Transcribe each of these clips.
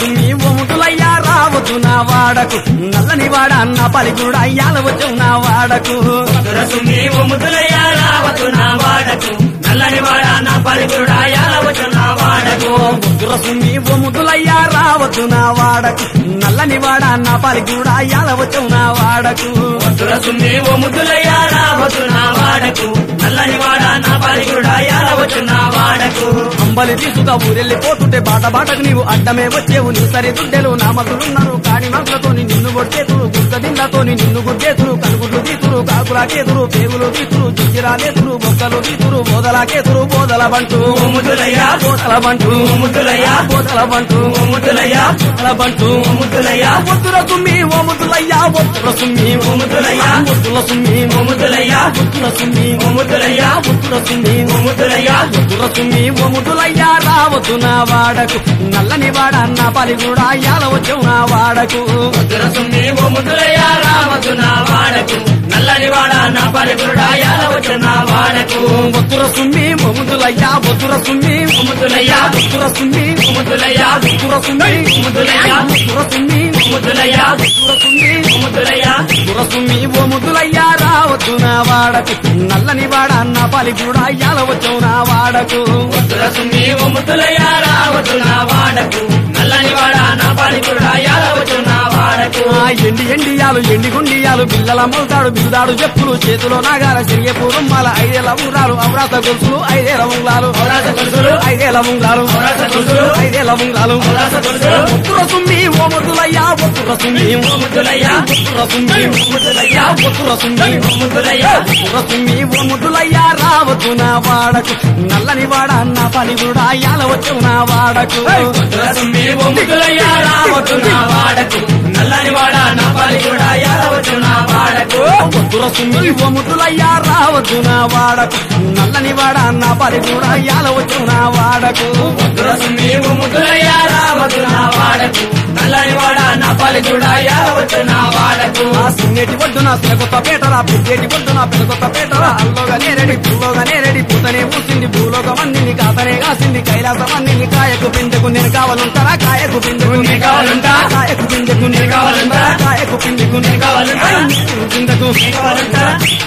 సుమ్మి ఒముతులయ్యా రావద్దు నా వాడకు నల్లని వాడ అన్న పలికుడు అయ్యాల వచ్చు నా వాడకు దురసుమి ఒముదులయ్య రావతు నా వాడకు నల్లని వాడ నా పలుకుడా యాలవచ్చు నా వాడకు సుమ్మి ఒముతులయ్యా రావద్దు నా వాడకు నల్లని వాడ అన్న పలికుడు అయ్యాల వచ్చు నా వాడకు దురసుమి ఒముదులయ్య రావతు నా వాడకు నల్లని వాడ నా పలుకుడా యాలవచ్చు నా వాడకు అంబలి తీసుగా ఊరెళ్ళిపోతుంటే బాట బాటకు నీవు అడ్డమే వచ్చేవు నీ సరి దుడ్డెలు నామకులున్నారు కాని మగ్లతోని నిన్ను కొట్టేతురు గుడ్డ దిండతోని నిన్ను గుడ్డేతురు కనుగుడ్లు తీతురు కాకులాకేతురు పేగులు తీతురు చుచ్చిరాలేతురు బొక్కలు తీతురు బోదలాకేతురు బోదల బంటు ఒముదులయ్య బోదల బంటు ఒముదులయ్య బోదల బంటు ఒముదులయ్య బోదల బంటు ఒముదులయ్య ఒత్తుల సుమ్మి ఓముతులయ్యా ఒత్తుల సుమ్మి ఒముదులయ్య ఒత్తుల సుమ్మి ఒముదులయ్య ఒత్తుల సుమ్మి ఒముదులయ్య ఒత్తుల సుమ్మి ఒముదులయ్య దురసుమి ఒముదులయ్యా రావద్దు నా వాడకు నల్లని వాడ అన్న పలి కూడా యాలవచ్చు నా వాడకు దురసుమి ఒముదులయ్య రావతు నా వాడకు నల్లని వాడ నా పలుకుడా యాలవచ్చు నా వాడకు ఒత్తుర సుమ్మి ఒముదులయ్యా ఒత్తుర సుమ్మి ఒముదులయ్య ఒత్తుర సుమ్మి ఒముదులయ్య ఒత్తుర సుమ్మి ఒముదులయ్య ఒత్తుర సుమ్మి ఒముదులయ్య ఒత్తుర సుమ్మి ఒముదులయ్య దురసుమి ఒముదులయ్యా రావద్దు నా వాడకు నల్లని వాడ అన్న పలి కూడా యాలవచ్చు నా వాడకు దురసుమి ఒముదులయ్య రావతు నా వాడకు నల్లని వాడ నా పలుకుడా యాలవచ్చు నా వాడకు ఆ ఎండి ఎండియాలు ఎండి గుండియాలు పిల్లల మొలతాడు బిల్దాడు చెప్పులు చేతిలో నాగాల చెరియపు రుమ్మాల ఐదేల ఉంగరాలు అవరాత గొలుసులు ఐదేల ఉంగరాలు అవరాత గొలుసులు, ఐదేల ఉంగరాలు అవరాత గొలుసులు, ఐదేల ఉంగరాలు అవరాత గొలుసులు, ఒత్తుర సుమ్మి ఓ ముద్దులయ్యా ఒత్తుర సుమ్మి ఒముదులయ్య ఒత్తుర సుమ్మి ఒముదులయ్య ఒత్తుర సుమ్మి ఒముదులయ్య ఒత్తుర సుమ్మి ఓ ముద్దులయ్యా రావద్దు నా వాడకు నల్లని వాడ అన్న పని కూడా యాలవచ్చు నా వాడకు దురసుమి ఒముదులయ్య రావతు నా వాడకు నల్లని వాడ నా పలుకుడా యాలవచ్చు నా వాడకు ఒత్తుర సుమ్మి ఓ ముద్దులయ్యా రావద్దు నా వాడకు నల్లని వాడ అన్న పని కూడా యాలవచ్చు నా వాడకు దురసుమి ఒముదులయ్య రావతు నా వాడకు నల్లని వాడ నా పలుకుడా యాలవచ్చు నా వాడకు ఆ సిన్నెటి ఒడ్డున సిరకొత్త పేటరా పుట్టేటి ఒడ్డున పెరకొత్త పేటరా అల్లోగా నేరేడి పుల్లోగా నేరేడి పూతనే పూసింది భూలోక మందిని కాతనే కాసింది కైలాస మందిని కాయకు పిందెకు నేను కావాలంటారా కాయకు పిందెకు నేను కావాలంటా కాయకు పిందెకు నేను కావాలంటా కాయకు పిందెకు నేను కావాలంటా పిందెకు కావాలంటారా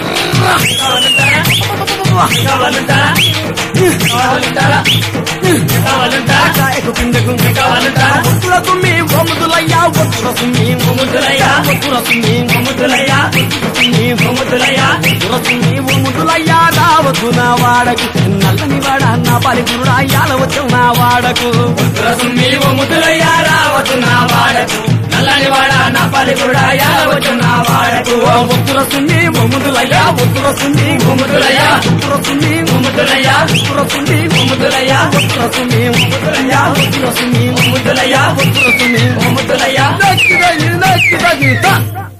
కావాలంటారా కావాలంటారా కావాలంటారా కావాలంటారా కాయకు పిందెకు కావాలంటా ఒత్తుల సుమ్మి ఒమ్ముదులయ్యా ఒత్తుల సుమ్మి ఒముదులయ్య ఒత్తుల సుమ్మి ఒముదులయ్య సుమ్మి ఒముదులయ్య దురసుని ముద్దులయ్యా రావద్దు నా వాడకు నల్లని వాడ నా పలిపురుడా యాలవచ్చు నా వాడకు దురసుమి ఒముదులయ్య రావతు నా వాడకు నల్లని వాడ నా పలుకుడా యాలవచ్చు నా వాడకు ఒత్తురసుని ఒముదులయ్యా ఒత్తురసుని ఒముదులయ్య ఒత్తురసుని ఒముదులయ్య ఒత్తురసుని ఒముదులయ్య ఒత్తురసుని ఒత్తురయ్యా ఒత్తురసుని ఒముదులయ్య ఒత్తురసుని ఒముదులయ్య నక్కి నక్కి నక్కి